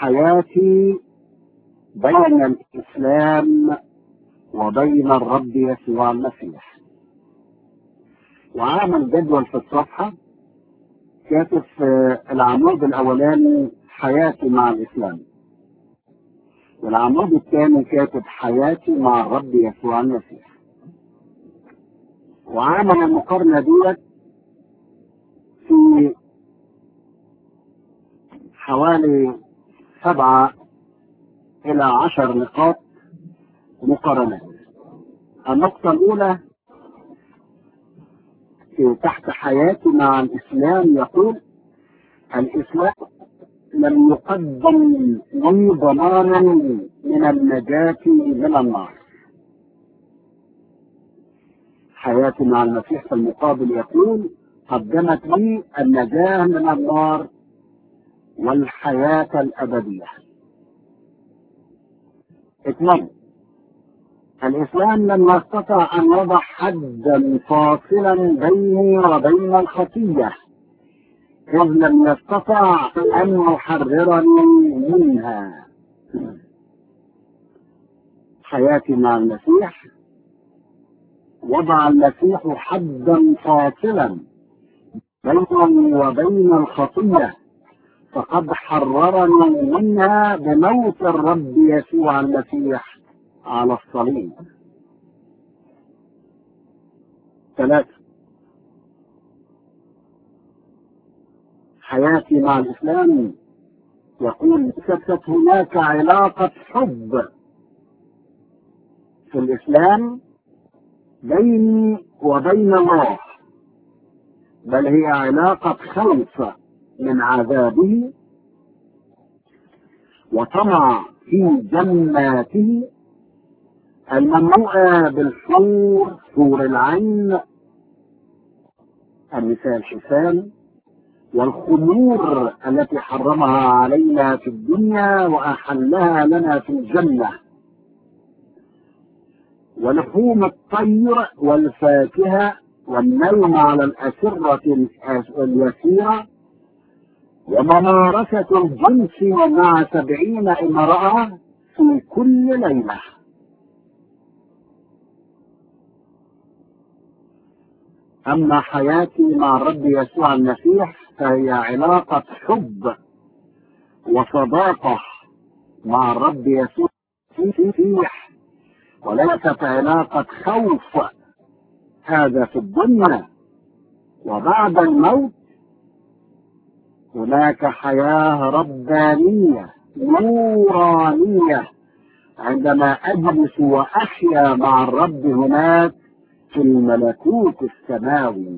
حياتي بين الإسلام وبين الرب يسوع المسيح وعامل جدول في الصفحة كاتب في العمود الأولاني حياتي مع الإسلام والعمود الثاني كاتب حياتي مع الرب يسوع المسيح وعامل المقارنة ديت في حوالي سبعة إلى عشر نقاط مقارنات النقطة الأولى في تحت حياتي مع الإسلام يقول الإسلام لم يقدم لي ضمانا من النجاة من النار حياتي مع المسيح في المقابل يقول قدمت لي النجاة من النار والحياة الأبدية اثنين الإسلام لم يستطع أن يضع حدا فاصلا بيني وبين الخطية إذ لم يستطع أن يحررني منها حياتي مع المسيح وضع المسيح حدا فاصلا بيني وبين الخطية فقد حررني منها بموت الرب يسوع المسيح على الصليب ثلاثة حياتي مع الإسلام يقول ليست هناك علاقة حب في الإسلام بيني وبين الله بل هي علاقة خوف من عذابه وطمع في جناته المملوءة بالحور حور العين النساء الحسان والخمور التي حرمها علينا في الدنيا وأحلها لنا في الجنة ولحوم الطير والفاكهة والنوم على الأسرة اليسيرة وممارسة الجنس مع سبعين امرأة في كل ليلة أما حياتي مع الرب يسوع المسيح فهي علاقة حب وصداقة مع الرب يسوع المسيح وليست علاقة خوف هذا في الدنيا وبعد الموت هناك حياة ربانية نورانية عندما أجلس وأحيا مع الرب هناك في الملكوت السماوي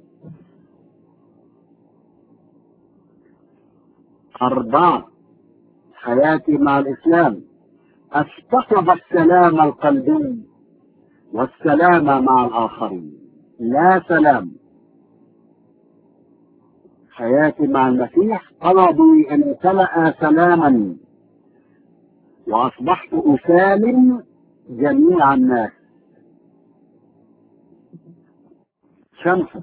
أربعة حياتي مع الإسلام أفتقد السلام القلبي والسلام مع الآخرين لا سلام حياتي مع المسيح قلبي امتلأ سلاما وأصبحت أسالم جميع الناس شمسة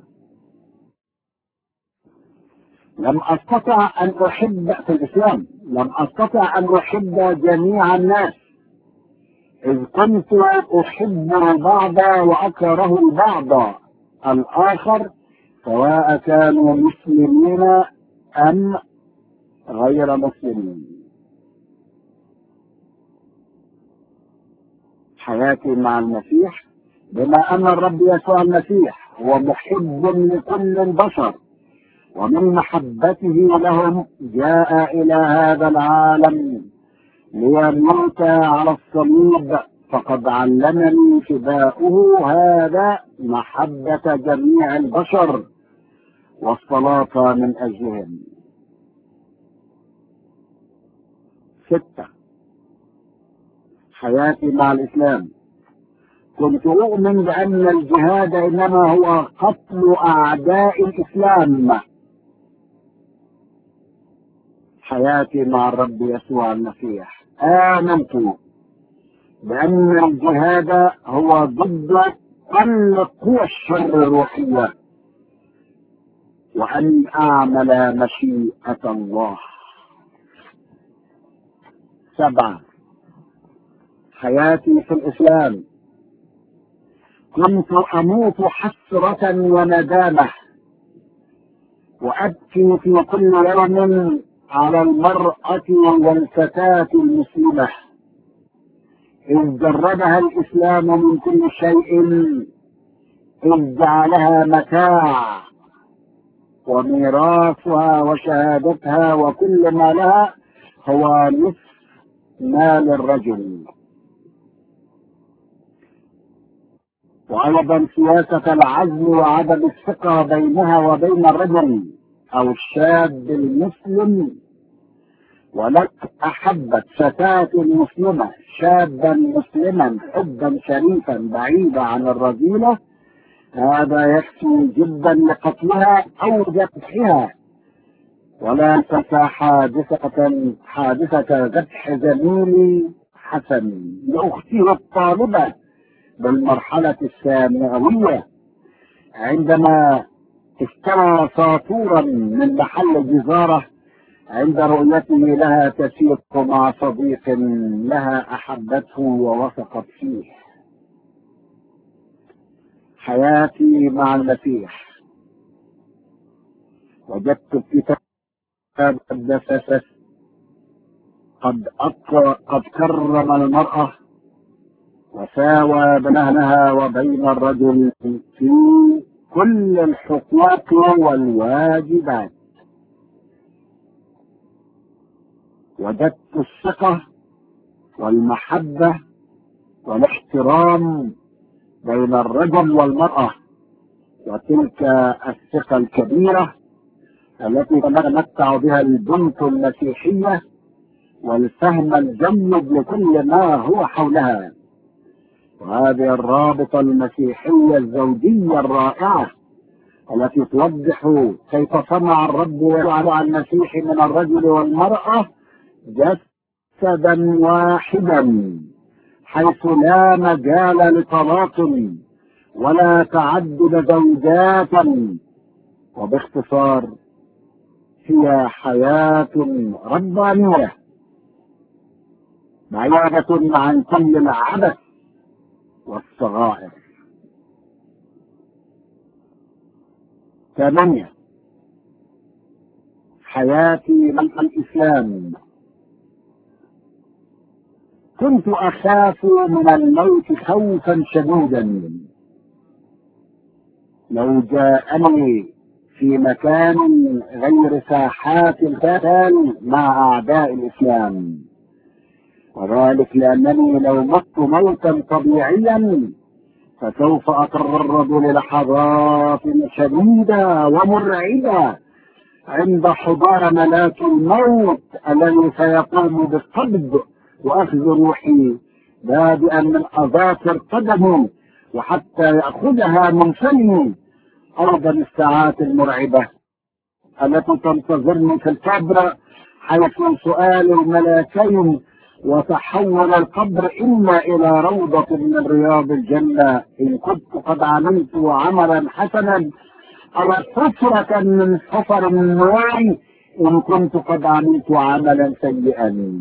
لم أستطع أن أحب في الإسلام لم أستطع أن أحب جميع الناس إذ كنت أحب البعض وأكره البعض الآخر سواء كانوا مسلمين أم غير مسلمين حياتي مع المسيح بما أن الرب يسوع المسيح هو محب لكل البشر ومن محبته لهم جاء إلى هذا العالم ليموت على الصليب فقد علمني فداؤه هذا محبة جميع البشر والصلاة من أجلهم ستة حياتي مع الإسلام كنت أؤمن بأن الجهاد إنما هو قتل أعداء الإسلام حياتي مع الرب يسوع المسيح آمنت بأن الجهاد هو ضد كل قوى الشر الروحية وأن أعمل مشيئة الله سبعة حياتي في الإسلام كنت أموت حسرة وندامة وأبكي في كل يوم على المرأة والفتاة المسلمة إذ جردها الإسلام من كل شيء إذ جعلها متاع وميراثها وشهادتها وكل ما لها هو نصف مال الرجل وأيضا سياسة العزل وعدم الثقة بينها وبين الرجل أو الشاب المسلم ولك أحبت فتاة مسلمة شابا مسلما حبا شريفا بعيدا عن الرذيلة هذا يكفي جدا لقتلها أو ذبحها ولا تنسى حادثة حادثة ذبح زميلي حسن لأخته الطالبة بالمرحلة الثانوية عندما اشترى ساطورا من محل جزارة عند رؤيته لها تسيق مع صديق لها أحبته ووثقت فيه حياتي مع المسيح وجدت الكتاب المقدس قد أقر قد كرم المرأة وساوى بينها وبين الرجل في كل الحقوق والواجبات وجدت الثقة والمحبة والاحترام بين الرجل والمرأة وتلك الثقة الكبيرة التي تتمتع بها البنت المسيحية والفهم الجيد لكل ما هو حولها وهذه الرابطة المسيحية الزوجية الرائعة التي توضح كيف صنع الرب وجعل المسيح من الرجل والمرأة جسدا واحدا حيث لا مجال لطلاق ولا تعدد زوجات وباختصار هي حياة ربانية بعيدة عن كل العبث والصغائر ثمانية حياتي مع الإسلام كنت أخاف من الموت خوفا شديدا لو جاءني في مكان غير ساحات القتال مع أعداء الإسلام وذلك لأنني لو مت موتا طبيعيا فسوف أتعرض للحظات شديدة ومرعبة عند حضار ملاك الموت الذي سيقوم بالقبض وأخذ روحي بادئا من أظافر قدمه وحتى يأخذها من فمي أيضا الساعات المرعبة التي تنتظرني في القبر حيث سؤال الملاكين وتحول القبر إما إلى روضة من رياض الجنة إن كنت قد عملت عملا حسنا أو حفرة من حفر النار إن كنت قد عملت عملا سيئا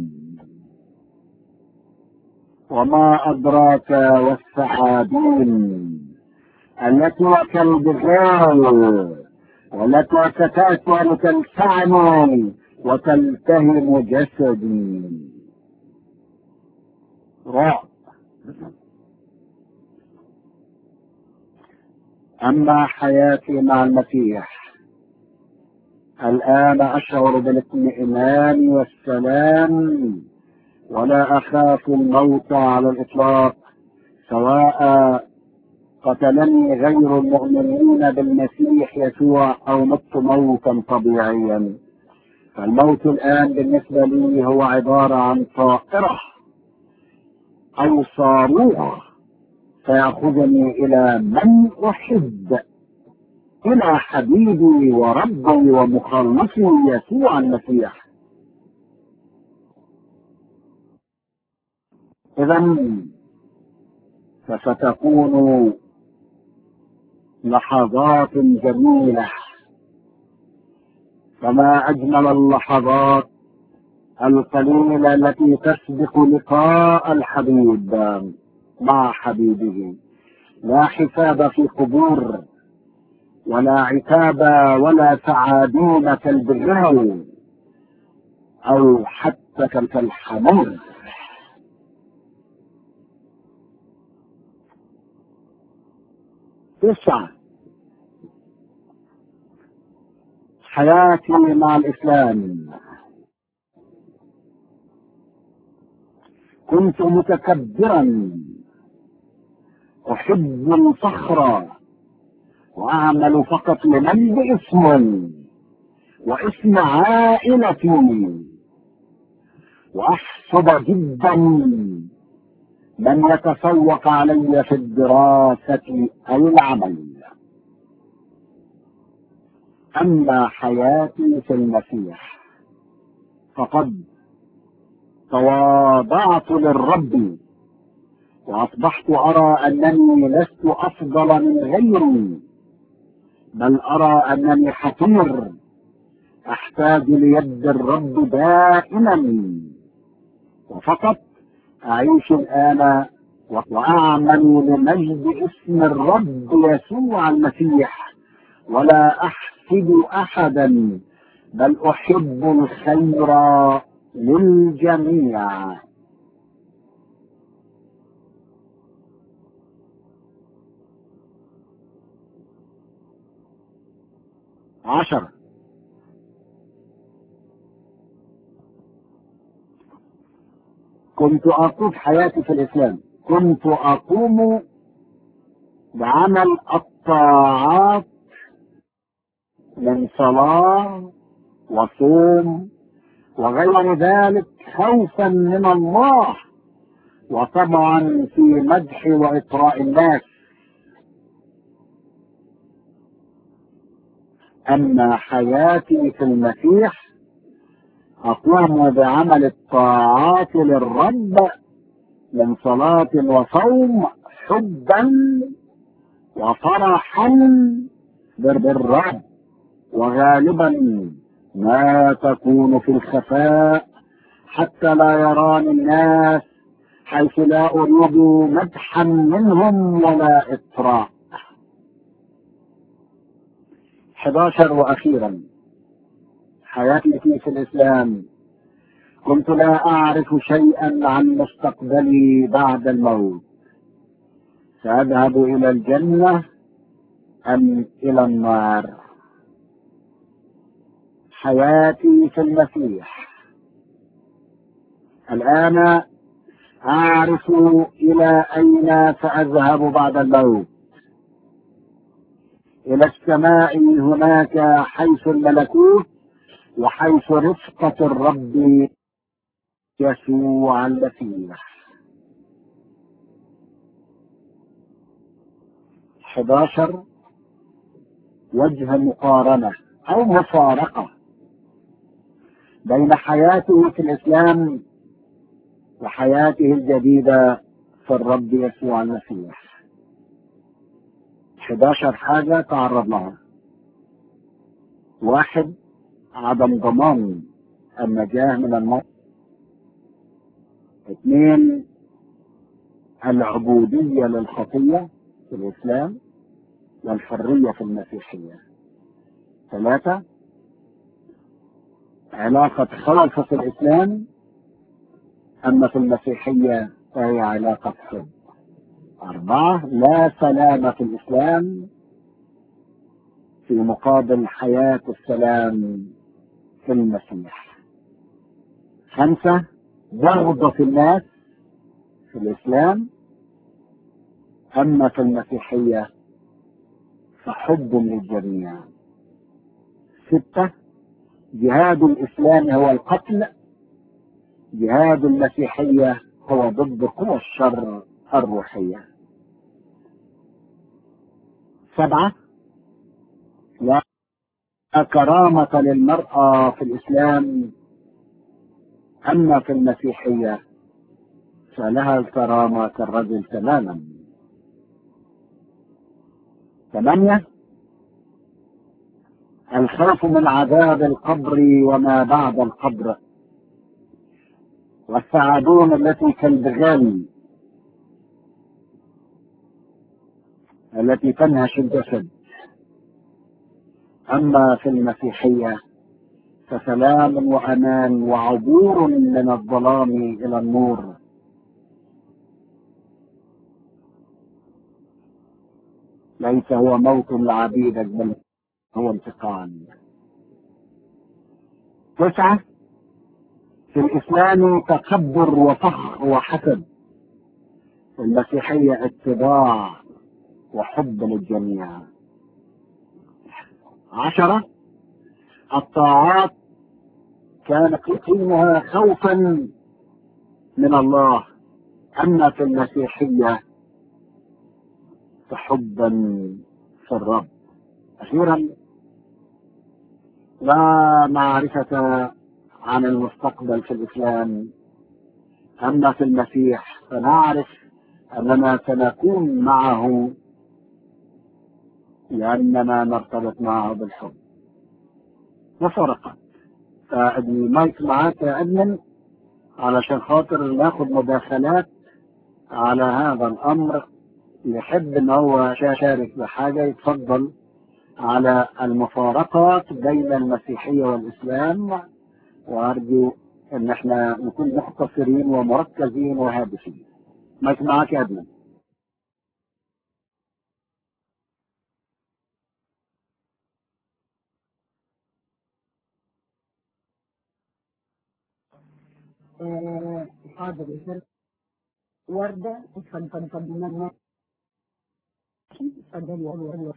وما أدراك والسعادين التي كالبغال والتي تتأكل كالفعل وتلتهم جسدي رعب أما حياتي مع المسيح الآن أشعر بالاطمئنان والسلام ولا أخاف الموت على الإطلاق سواء قتلني غير المؤمنين بالمسيح يسوع أو مت موتا طبيعيا فالموت الآن بالنسبة لي هو عبارة عن طائرة أو صاروخ فيأخذني إلى من أحب إلى حبيبي وربي ومخلصي يسوع المسيح إذا فستكون لحظات جميلة فما أجمل اللحظات القليلة التي تسبق لقاء الحبيب مع حبيبه لا حساب في قبور ولا عتاب ولا سعادين كالبرال او حتى كالحمير تسعة حياتي مع الإسلام كنت متكبرا أحب الفخر وأعمل فقط لمن باسم واسم عائلتي وأحسب جدا من يتفوق علي في الدراسة أو العمل أما حياتي في المسيح فقد تواضعت للرب وأصبحت أرى أنني لست أفضل من غيري بل أرى أنني حقير أحتاج ليد الرب دائما وفقط أعيش الآن وأعمل لمجد اسم الرب يسوع المسيح ولا أحسد أحدا بل أحب الخير للجميع عشر كنت أقود حياتي في الإسلام كنت أقوم بعمل الطاعات من صلاة وصوم وغير ذلك خوفا من الله وطبعا في مدح وإطراء الناس أما حياتي في المسيح أقوم بعمل الطاعات للرب من صلاة وصوم حبا وفرحا بالرب وغالبا ما تكون في الخفاء حتى لا يراني الناس حيث لا أريد مدحا منهم ولا إطراء 11 وأخيرا حياتي في الإسلام كنت لا أعرف شيئا عن مستقبلي بعد الموت سأذهب إلى الجنة أم إلى النار حياتي في المسيح الآن أعرف إلى أين سأذهب بعد الموت إلى السماء هناك حيث الملكوت وحيث رفقة الرب يسوع المسيح 11 وجه مقارنة أو مفارقة بين حياته في الإسلام وحياته الجديدة في الرب يسوع المسيح 11 حاجة تعرض لها واحد عدم ضمان النجاة من الموت اثنين العبودية للخطية في الإسلام والحرية في المسيحية ثلاثة علاقة خوف في الإسلام أما في المسيحية فهي علاقة حب أربعة لا سلام في الإسلام في مقابل حياة السلام في المسيح خمسة بغض في الناس في الإسلام أما في المسيحية فحب للجميع ستة جهاد الإسلام هو القتل جهاد المسيحية هو ضد قوى الشر الروحية سبعة لا كرامة للمرأة في الإسلام أما في المسيحية فلها الكرامة كالرجل تماما ثمانية الخوف من عذاب القبر وما بعد القبر والثعابون التي كالبغال التي تنهش الجسد أما في المسيحية فسلام وأمان وعبور من الظلام إلى النور ليس هو موت لعبيدك بل هو انتقام تسعة في الإسلام تكبر وفخر وحسد في المسيحية اتباع وحب للجميع عشرة الطاعات كانت تقيمها خوفا من الله أما في المسيحية فحبا في الرب أخيرا لا معرفة عن المستقبل في الإسلام أما في المسيح فنعرف أننا سنكون معه لأننا نرتبط معه بالحب وفرقا فالمايك معاك يا أدمن علشان خاطر ناخد مداخلات على هذا الأمر يحب ان هو يشارك بحاجة يتفضل على المفارقات بين المسيحية والإسلام وأرجو ان احنا نكون مختصرين ومركزين وهادفين مايك معاك يا أدمن آه، حاضر يا فندم. وردة اتفضل اتفضل اتفضل يا وردة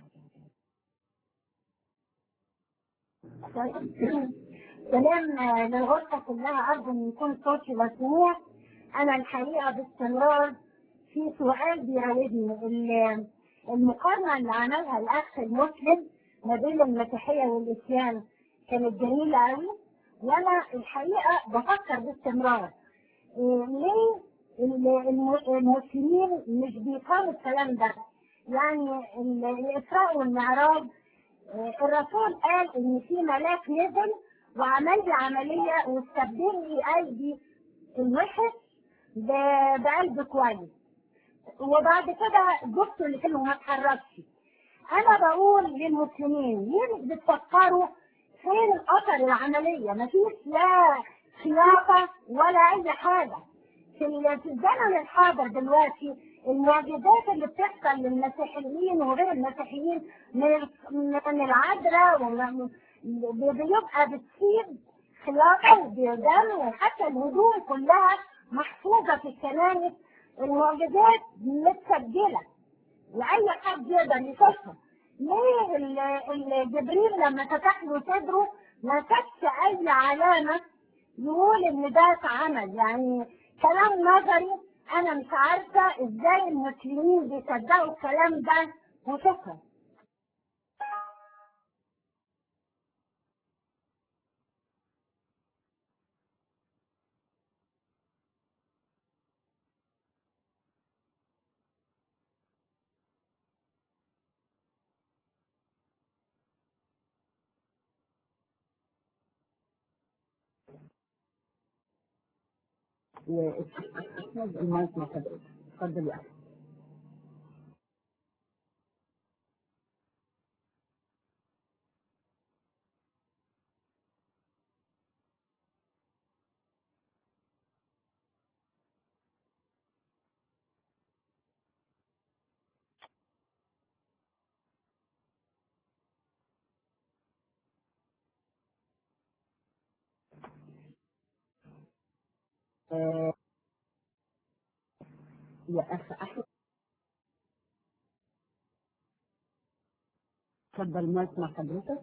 سلام آه، للغرفة كلها أرجو أن يكون صوتي مسموع أنا الحقيقة باستمرار في سؤال بيراودني ال- المقارنة اللي عملها الأخ المسلم ما بين المسيحية والإسلام كانت جميلة أوي وأنا الحقيقة بفكر باستمرار إيه، ليه ال- الم- المسلمين مش بيقاموا الكلام ده يعني ال- الإسراء والمعراج آه، الرسول قال ان في ملاك نزل وعمل لي عمليه واستبدل لي قلبي الوحش ب- بقلب كويس وبعد كده جبت اللي كانوا ما اتحركش انا بقول للمسلمين ليه مش بتفكروا فين اثر العمليه مفيش لا خياطه ولا اي حاجه في ال- في الزمن الحاضر دلوقتي المعجزات اللي بتحصل للمسيحيين وغير المسيحيين من من العذراء ومن- بيبقى بتسيب خياطه ودم وحتى الهدوم كلها محفوظه في الكنائس المعجزات متسجله واي حد يقدر يشوفها ليه ال- ال- جبريل لما فتح له صدره ما سابش اي علامه يقول ان ده اتعمل يعني كلام نظري انا مش عارفه ازاي المسلمين بيصدقوا الكلام ده وشكرا وأحمد المايك مع حضرتك اتفضل يا أحمد آه، يا أخ أحمد اتفضل المايك مع حضرتك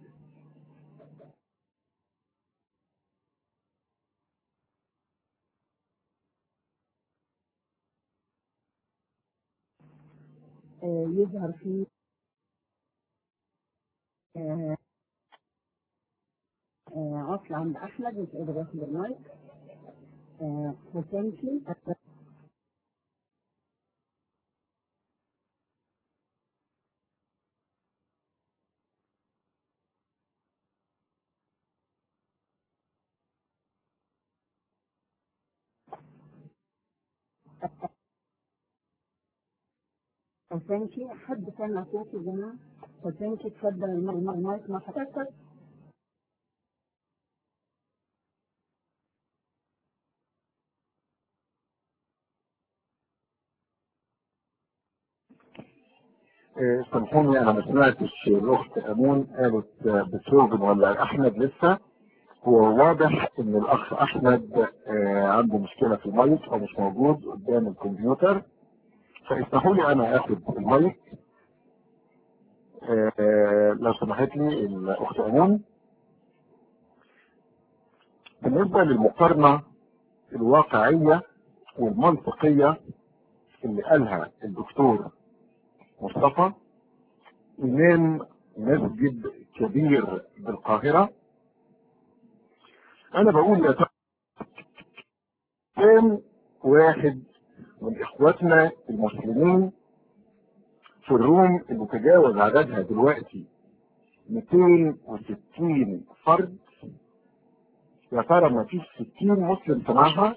آه، يظهر فيه آه، آه، عطل عند أحمد مش قادر ياخد المايك آه، وثانكي بنكي حد سمع صوتي يا جماعة فبنكي تفضل المايك المايك ما حضرتك آه، سامحوني انا ما سمعتش الاخت امون قالت آه، بتروجن ولا احمد لسه هو واضح ان الاخ احمد آه، عنده مشكله في المايك او مش موجود قدام الكمبيوتر فاسمحوا لي انا اخد المايك آه، آه، لو سمحت لي الاخت امون بالنسبه للمقارنه الواقعيه والمنطقيه اللي قالها الدكتور مصطفى إمام مسجد كبير بالقاهرة أنا بقول يا ترى كام واحد من إخواتنا المسلمين في الروم اللي تجاوز عددها دلوقتي 260 فرد يا ترى ما فيش 60 مسلم سمعها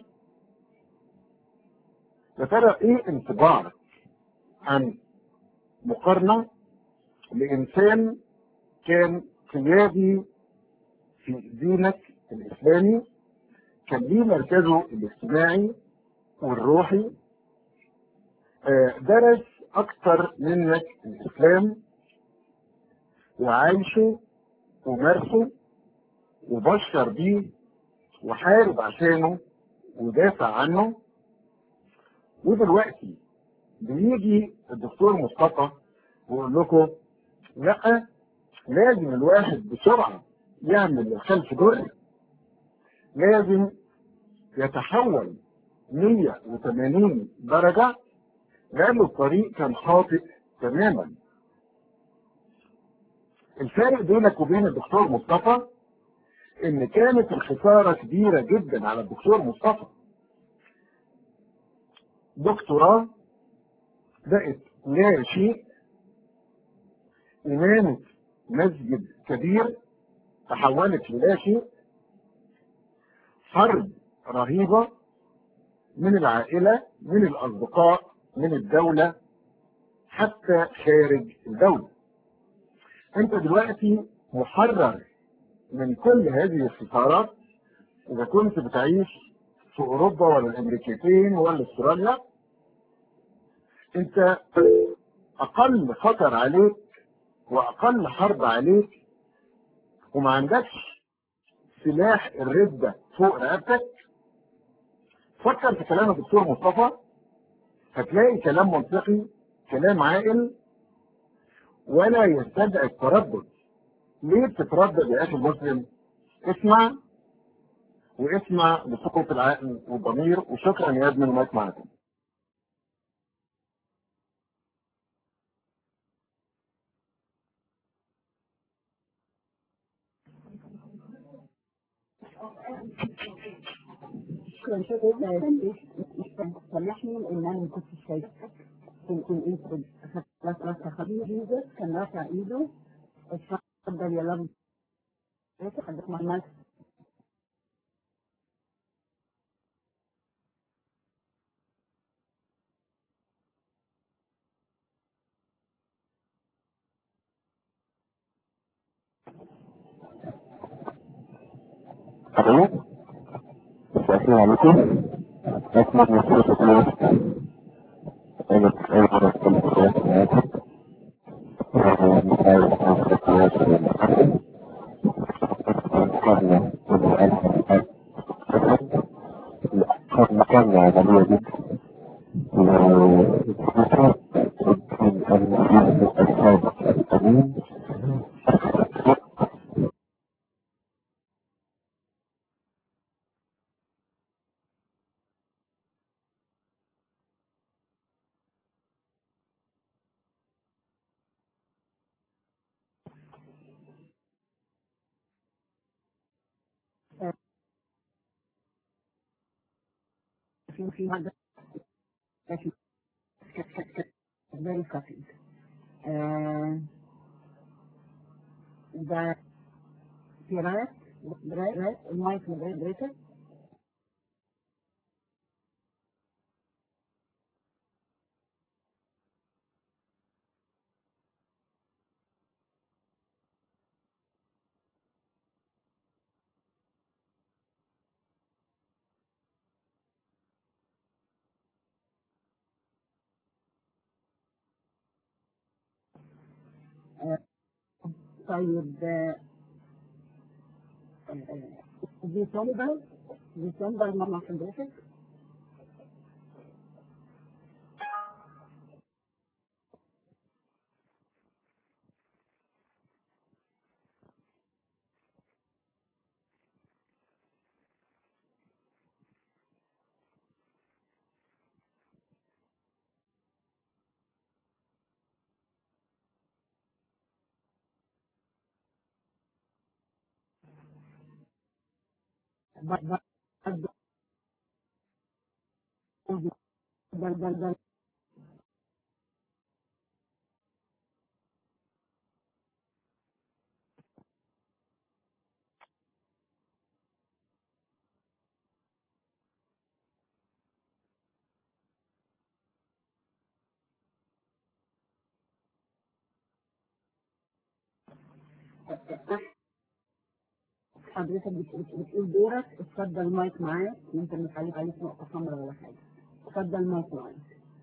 يا ترى ايه انطباعك عن مقارنة لإنسان كان قيادي في دينك الإسلامي كان ليه مركزه الاجتماعي والروحي آه، درس أكتر منك الإسلام وعايشه ومارسه وبشر بيه وحارب عشانه ودافع عنه ودلوقتي بيجي الدكتور مصطفى ويقول لكم لا لازم الواحد بسرعة يعمل الخلف دور لازم يتحول 180 درجة لأن الطريق كان خاطئ تماما الفارق بينك وبين الدكتور مصطفى ان كانت الخسارة كبيرة جدا على الدكتور مصطفى دكتوراه بقت لا شيء إمامة مسجد كبير تحولت للا شيء حرب رهيبة من العائلة من الأصدقاء من الدولة حتى خارج الدولة أنت دلوقتي محرر من كل هذه الخسارات إذا كنت بتعيش في أوروبا ولا الأمريكتين ولا أستراليا أنت أقل خطر عليك وأقل حرب عليك وما عندكش سلاح الردة فوق رقبتك فكر في كلام الدكتور مصطفى هتلاقي كلام منطقي كلام عاقل ولا يستدعي التردد ليه بتتردد يا اخي المسلم اسمع واسمع بصوت العقل والضمير وشكرا يا ابن المايك معكم كان شكرا سامحني لان انا ما كنتش شايفك كنت انت خلاص خلاص خليه جيزس كان رافع ايده اتفضل يا لب حدث مع الناس الو السلام عليكم اسمع من سورة الناس انا انا اتكلم في معاكم مقارنة عملية جدا وبخصوص الأصحاب القديم في في هذا لكن very cutting uh, ده في رايت رايت المايك مودريتر آه، طيب آه، آه، ديسمبر ديسمبر مع حضرتك ب- ب- ب- بل- بل- بل- حضرتك بت- بت- بتقول دورك اتفضل المايك معاك انت مش عليك عليك نقطة حمراء ولا حاجة اتفضل المايك معاك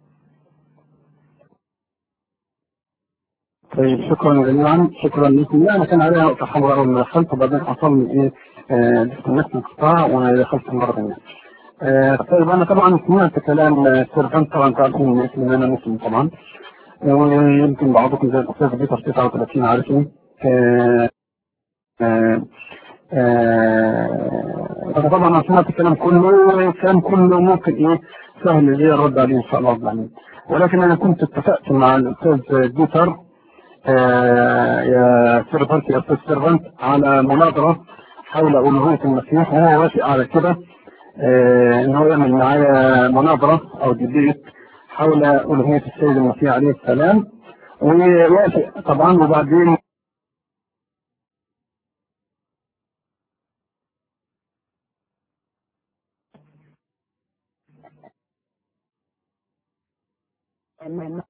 طيب شكرا جزيلا شكرا لكم لا انا كان عليها نقطه حمراء اول ما دخلت وبعدين حصل لي ايه آه، ديسكونكت انقطاع وانا دخلت مره ثانيه. آه، طيب انا طبعا سمعت كلام آه، سيرفنت طبعا انتوا عارفين مثل ان انا مسلم طبعا آه، ويمكن بعضكم زي الاستاذ بيتر 39 عارفين آه، آه، آه، أنا طبعا انا سمعت الكلام كله الكلام كله ممكن ايه سهل اللي الرد عليه ان شاء الله رب العالمين ولكن انا كنت اتفقت مع الاستاذ بيتر آه، يا سيرفنت يا استاذ سيرفنت على مناظره حول الوهيه المسيح وهو وافق على كده آه، ان هو يعمل معايا مناظره او ديبيت حول الوهيه السيد المسيح عليه السلام ووافق طبعا وبعدين ما- ما-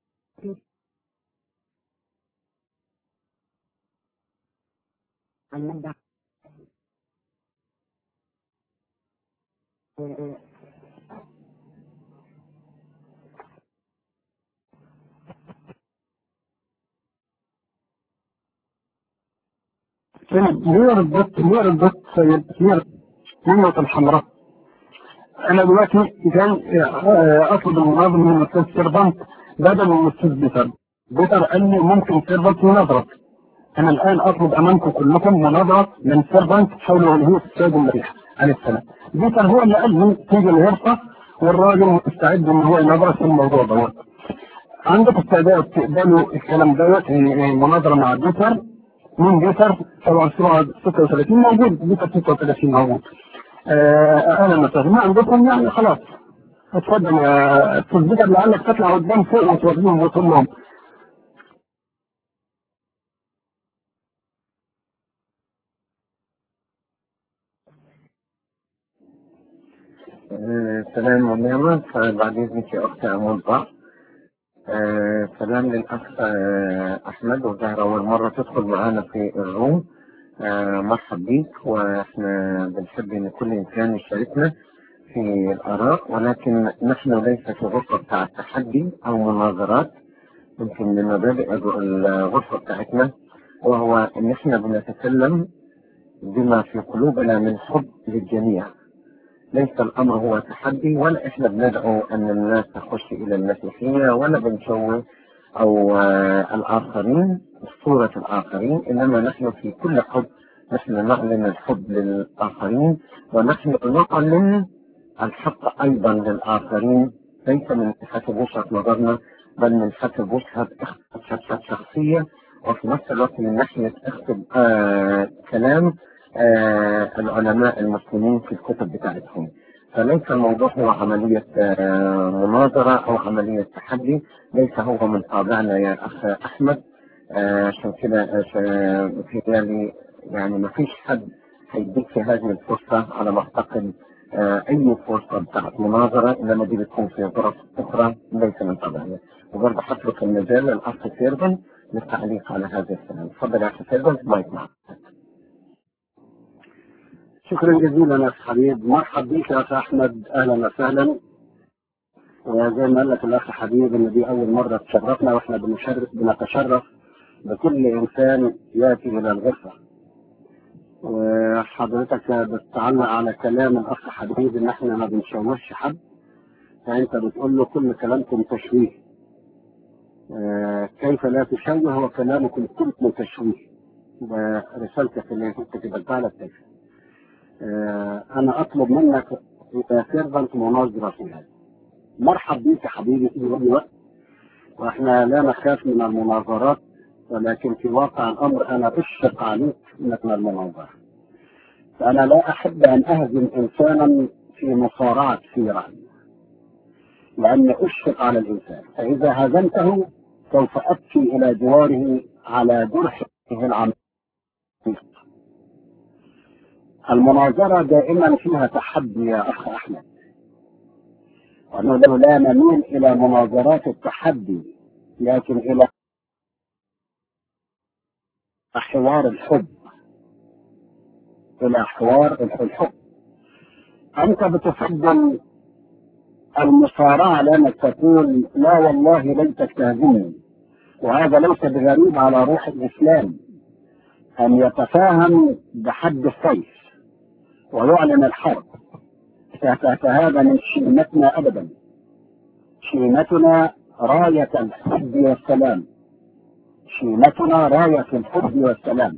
المادة آه، آه، ليه ردت ليه ردت سيد ليه النقطة الحمراء انا دلوقتي جاي آه، اطلب المناظرة من الاستاذ سيرفنت بدل من الاستاذ بيتر بيتر قال لي ممكن سيرفنت مناظرة انا الان اطلب امامكم كلكم مناظرة من سيرفنت حول الوهية السيد المسيح عليه السلام بيتر هو اللي قال لي تيجي الورطة والراجل مستعد ان هو يناظر في الموضوع دوت عندك استعداد تقبلوا الكلام دوت يعني مناظرة مع بيتر مين بيتر طبعا سرعة 36 موجود بيتر 36 موجود آه، اهلا وسهلا ما عندكم يعني خلاص اتفضل يا استاذ بيتر لعلك تطلع قدام فوق وتوريهم وتقول لهم آه، سلام ونعمة بعد إذنك يا أختي أموضة آه، سلام للأخ آه، أحمد وزهرة أول مرة تدخل معانا في الروم آه، مرحب بيك وإحنا بنحب إن كل إنسان يشاركنا في الآراء ولكن نحن ليس في غرفة بتاع التحدي أو مناظرات يمكن من مبادئ الغرفة بتاعتنا وهو إن إحنا بنتكلم بما في قلوبنا من حب للجميع ليس الامر هو تحدي ولا احنا بندعو ان الناس تخش الى المسيحيه ولا بنشوه او آه الاخرين صوره الاخرين انما نحن في كل حب نحن نعلن الحب للاخرين ونحن نعلن الحق ايضا للاخرين ليس من حسب وجهه نظرنا بل من حسب وجهه اختصاصات شخصيه وفي نفس الوقت من ناحيه اكتب آه كلام آه العلماء المسلمين في الكتب بتاعتهم فليس الموضوع هو عملية آه مناظرة أو عملية تحدي ليس هو من طابعنا يا أخ أحمد آه، عشان كده متهيألي يعني ما فيش حد هيديك في هذه الفرصة على ما أعتقد آه، أي فرصة بتاعت مناظرة إنما دي بتكون في ظرف أخرى ليس من طبعنا وبرضه هترك المجال للأخ سيرفن للتعليق على هذا الكلام تفضل يا أخ سيرفن مايك معك شكرا جزيلا يا اخ حبيب مرحب بك يا اخ احمد اهلا وسهلا وزي ما قال لك الاخ حبيب ان دي اول مره تشرفنا واحنا بنشرف بنتشرف لكل إنسان يأتي إلى الغرفة وحضرتك بتعلق على كلام الأخ حبيب إن إحنا ما بنشوهش حد فأنت بتقول له كل كلامكم تشويه آه، كيف لا تشوه وكلامكم كلكم تشويه ده رسالتك اللي كنت كتبتها لك كيف آه، أنا أطلب منك يا سيرفنت مناظرة في هذا مرحب بيك يا حبيبي في أي وقت واحنا لا نخاف من المناظرات ولكن في واقع الامر انا اشفق عليك من المناظره. فانا لا احب ان اهزم انسانا في مصارعه في رايي. لاني اشفق على الانسان، فاذا هزمته سوف ابكي الى جواره على جرحه العميق. المناظره دائما فيها تحدي يا اخ احمد. ونحن لا نميل الى مناظرات التحدي لكن الى حوار الحب الى حوار الحب انت بتفضل المصارعة لانك تقول لا والله ليتك تهزمني وهذا ليس بغريب على روح الاسلام ان يتفاهم بحد السيف ويعلن الحرب فهذا من شيمتنا ابدا شيمتنا راية الحب والسلام شيمتنا راية الحب والسلام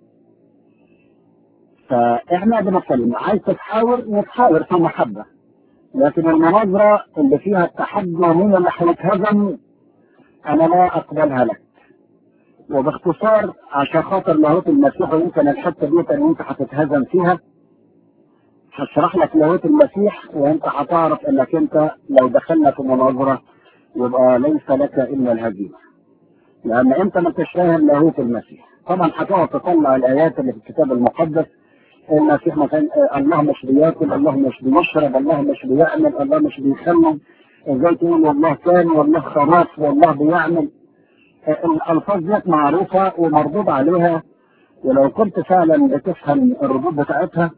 فاحنا بنتكلم عايز تتحاور نتحاور في محبة لكن المناظرة اللي فيها التحدي مين اللي هيتهزم انا لا اقبلها لك وباختصار عشان خاطر لاهوت المسيح ويمكن الحته دي اللي انت هتتهزم فيها هشرح لك لاهوت المسيح وانت هتعرف انك انت لو دخلنا في مناظره يبقى ليس لك الا الهزيمه. لان انت ما انتش فاهم لاهوت المسيح. طبعا هتقعد تطلع الايات اللي في الكتاب المقدس المسيح مثلا الله مش بياكل، الله مش بيشرب، الله مش بيعمل، الله مش بيخمم. ازاي تقول والله كان والله خلاص والله بيعمل. الالفاظ ديت معروفه ومردود عليها ولو كنت فعلا بتفهم الردود بتاعتها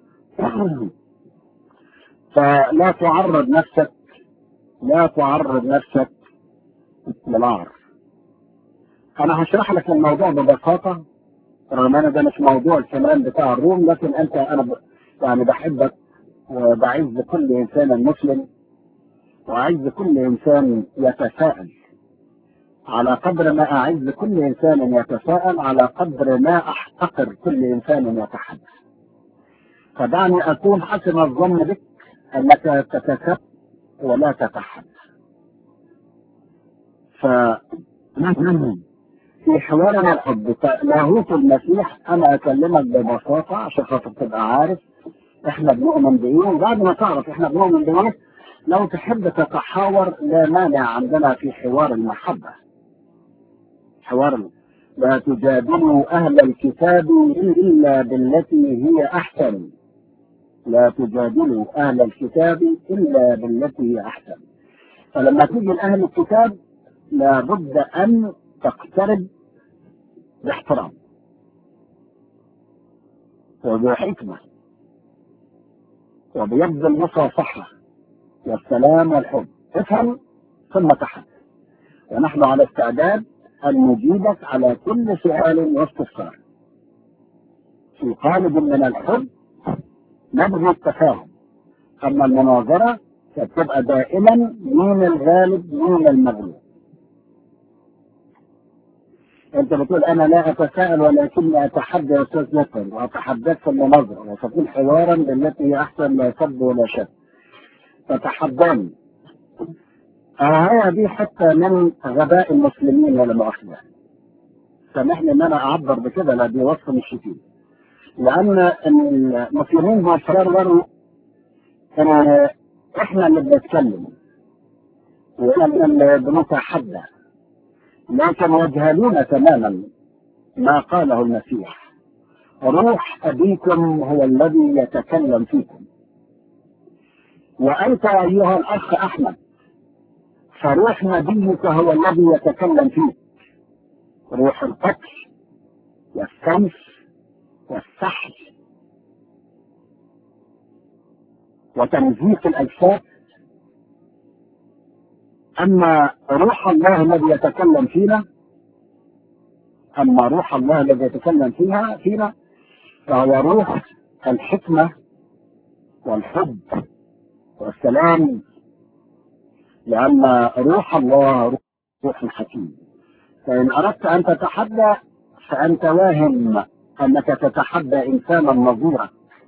فلا تعرض نفسك لا تعرض نفسك للعار انا هشرح لك الموضوع ببساطه رغم ان ده مش موضوع الكلام بتاع الروم لكن انت انا ب... يعني بحبك وبعز كل انسان مسلم واعز كل انسان يتساءل على قدر ما اعز كل انسان يتساءل على قدر ما احتقر كل انسان يتحدث فدعني اكون حسن الظن بك انك تتساءل ولا تتحدث ف في حوارنا الحب لاهوت المسيح انا اكلمك ببساطه عشان خاطر تبقى عارف احنا بنؤمن بايه وبعد ما تعرف احنا بنؤمن بايه لو تحب تتحاور لا مانع عندنا في حوار المحبه حوار لا تجادلوا اهل الكتاب الا بالتي هي احسن لا تجادلوا اهل الكتاب الا بالتي هي احسن فلما تيجي لاهل الكتاب لابد ان تقترب باحترام وبحكمة وبيد المصافحة والسلام والحب افهم ثم تحدث ونحن على استعداد أن نجيبك على كل سؤال واستفسار في قالب من الحب نبغي التفاهم أما المناظرة فتبقى دائما مين الغالب مين المغلوب انت بتقول انا لا اتساءل ولكني اتحدى يا استاذ نصر واتحداك في المناظره وتكون حوارا بالتي هي احسن لا سب ولا شك تتحداني آه دي حتى من غباء المسلمين ولا مؤاخذه سامحني ان انا اعبر بكده لا دي وصف مش شتيم لان المسلمين بيقرروا ان احنا اللي بنتكلم واحنا اللي بنتحدى لكن يجهلون تماما ما قاله المسيح روح أبيكم هو الذي يتكلم فيكم وأنت أيها الأخ أحمد فروح نبيك هو الذي يتكلم فيك روح القتل والسمس والسحر وتمزيق الأجساد أما روح الله الذي يتكلم فينا أما روح الله الذي يتكلم فيها فينا فهو روح الحكمة والحب والسلام لأن روح الله روح حكيم فإن أردت أن تتحدى فأنت واهم أنك تتحدى إنسانا نظيرك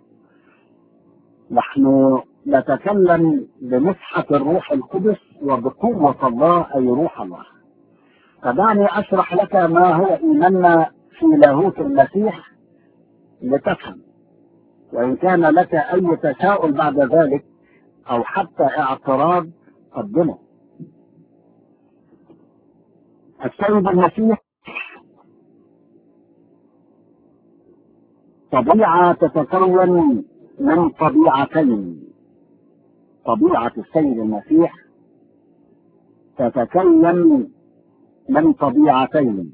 نحن نتكلم بمسحة الروح القدس وبقوة الله أي روح الله فدعني أشرح لك ما هو إيماننا في لاهوت المسيح لتفهم وإن كان لك أي تساؤل بعد ذلك أو حتى اعتراض قدمه السيد المسيح طبيعة تتكون من طبيعتين طبيعة السيد المسيح تتكون من طبيعتين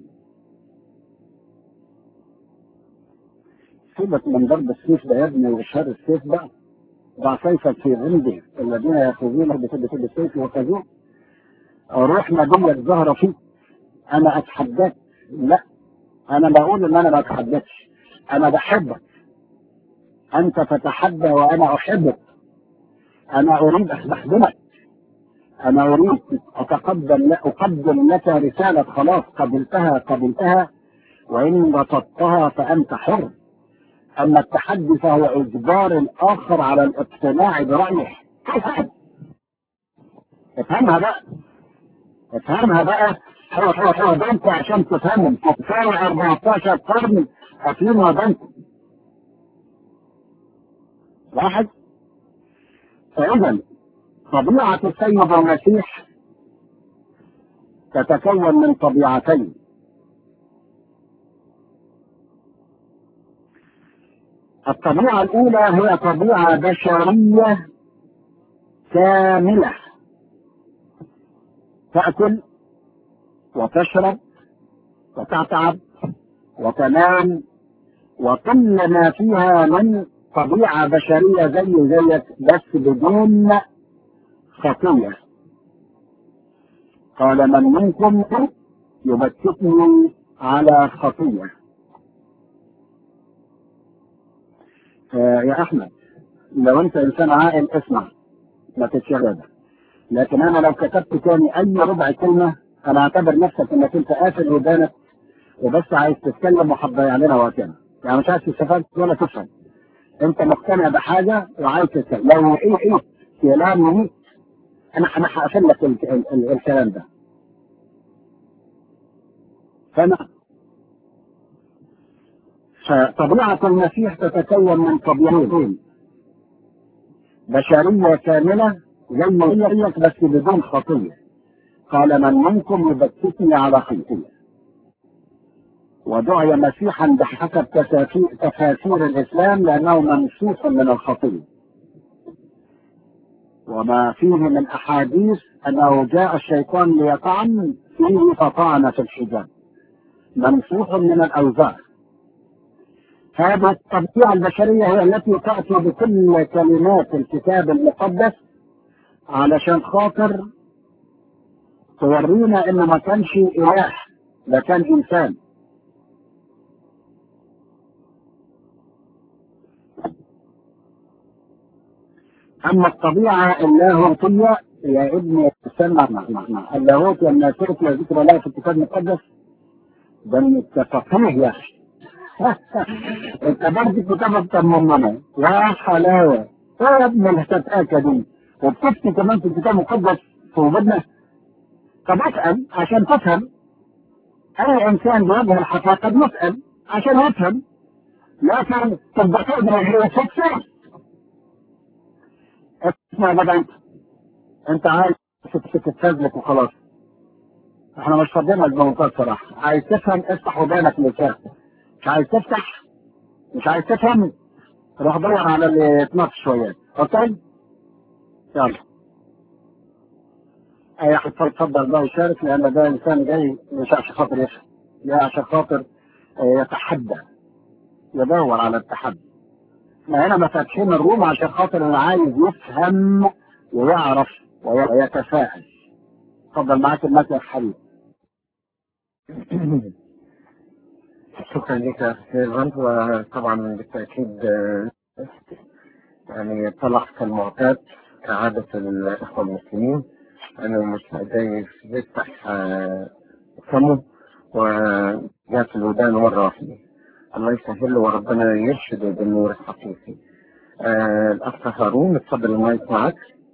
سيبك من ضرب السيف ده يا ابني وإشهار السيف بقى ضع سيفك في عنده الذين يأخذونه بسد سد السيف وخذوه روح ما دمت ظهر فيك أنا أتحداك لا أنا بقول إن أنا ما أتحداكش أنا بحبك أنت تتحدى وأنا أحبك أنا أريد أن أخدمك أنا أريد أتقدم لك أقدم لك رسالة خلاص قبلتها قبلتها وإن رفضتها فأنت حر أما التحدي فهو إجبار الآخر على الاقتناع برأيه افهمها بقى افهمها بقى هو هو هو ده انت عشان تفهم كفاية 14 قرن قاتلين وبنت واحد فإذا طبيعة السيد المسيح تتكون من طبيعتين الطبيعة الأولى هي طبيعة بشرية كاملة تأكل وتشرب وتتعب وتنام وكل ما فيها من طبيعة بشرية زي زيك بس بدون خطية قال من منكم يبكتني على خطية آه يا أحمد لو أنت إنسان عاقل اسمع ما تتشغل لكن أنا لو كتبت تاني أي ربع كلمة أنا أعتبر نفسك إنك أنت قافل ودانك وبس عايز تتكلم وهتضيع لنا وقتنا يعني مش عايز تستفاد ولا تفهم انت مقتنع بحاجه وعايز تتكلم لو ايه ايه كلام مميت انا انا هقفل لك ال- ال- ال- الكلام ده فانا فطبيعة المسيح تتكون من طبيعتين بشرية كاملة زي زيك بس بدون خطية قال من منكم يبكتني على خطية ودعي مسيحا بحسب تفاسير تفاسير الاسلام لانه ممسوح من الخطيه وما فيه من احاديث انه جاء الشيطان ليطعن فيه فطعن في الحجاب ممسوح من الاوزار هذه الطبيعه البشريه هي التي تاتي بكل كلمات الكتاب المقدس علشان خاطر تورينا انه ما كانش اله ده كان انسان اما الطبيعه اللاهوتيه يا ابني استنى اسمع اسمع اسمع اللاهوت لما تاتي ذكر الله في الكتاب المقدس ده من التفقيه يا اخي انت برضه كتابك تممنا يا حلاوه يا ابن الهتاتاكه دي وبتفتي كمان في الكتاب المقدس في وجودنا طب اسال عشان تفهم اي انسان بيواجه الحقيقه بيسال عشان يفهم لكن تبقى تقدر هي تفسر اسمع بقى انت انت عايز تتفزلك وخلاص احنا مش فاضيين لك بمنتهى صراحه عايز تفهم افتح ودانك لسان مش عايز تفتح مش عايز تفهم روح دور على اللي يتناقش شويه اوكي يلا اي احد اتفضل بقى وشارك لان ده انسان جاي مش عشان خاطر يفهم جاي عشان خاطر يتحدى يدور على التحدي احنا هنا مفاتحين الروم عشان خاطر اللي عايز يفهم ويعرف ويتفاعل اتفضل معاك المثل الحبيب شكرا لك يا سيرفنت وطبعا بالتأكيد آه، يعني طلع كالمعتاد كعادة الإخوة المسلمين أنا مش جاي يفتح آه، فمه وجات الودان مرة واحدة الله يسهل له وربنا يرشده بالنور الحقيقي آه، الأخ هارون اتفضل المايك معك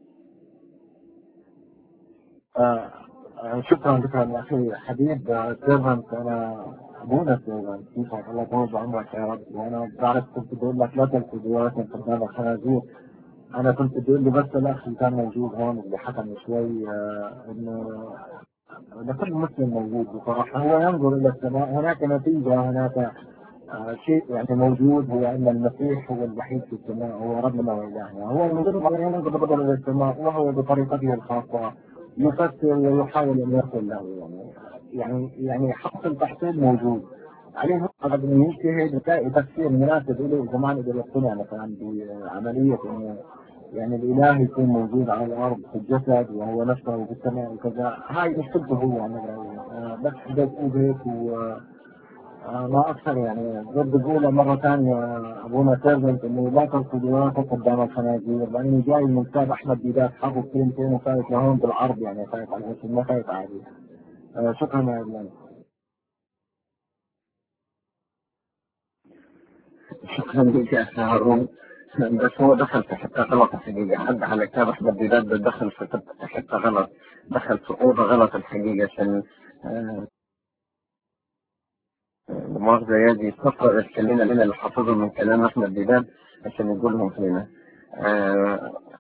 آه، آه، شكرا لك يا اخي حبيب آه، سيرفنت انا ابونا سيرفنت كيفك الله يطول عمرك يا رب وانا بعرف كنت بقول لك لا تلفظ ولكن قدام الخنازير انا كنت بقول لي بس الاخ اللي كان موجود هون اللي حكى من شوي آه، انه لكل مسلم موجود بصراحه هو ينظر الى السماء هناك نتيجه هناك آه، شيء يعني موجود هو ان المسيح هو الوحيد في السماء هو ربنا والهنا هو ينظر الى السماء وهو بطريقته الخاصه يفسر ويحاول ان يصل له يعني يعني يعني حق التحصيل موجود عليه فقط انه يجتهد ويلاقي تفسير مناسب له اذا ما نقدر يقتنع مثلا بعمليه انه يعني الاله يكون موجود على الارض في الجسد وهو نفسه في السماء وكذا هاي مشكلته هو يعني آه، بس بدي اقول هيك و آه، ما اكثر يعني بدي بقولها مره ثانيه ابونا سيرفنت انه لا تركضوا ولا قدام الخنازير لانه جاي من كتاب احمد ديدات حافظ كلمتين وفايت لهون بالعرض يعني فايت على الاسم ما فايت عادي آه، شكرا يا ابن شكرا لك يا أخي هارون بس هو دخل في حتة غلط الحقيقة حد على كتاب أحمد ديدات ده دخل في حتة حتة غلط دخل في أوضة غلط الحقيقة عشان آه، المؤاخذة يجي يستقرأ يتكلمنا لنا اللي حافظهم من كلام أحمد ديدات عشان يقولهم لنا آه،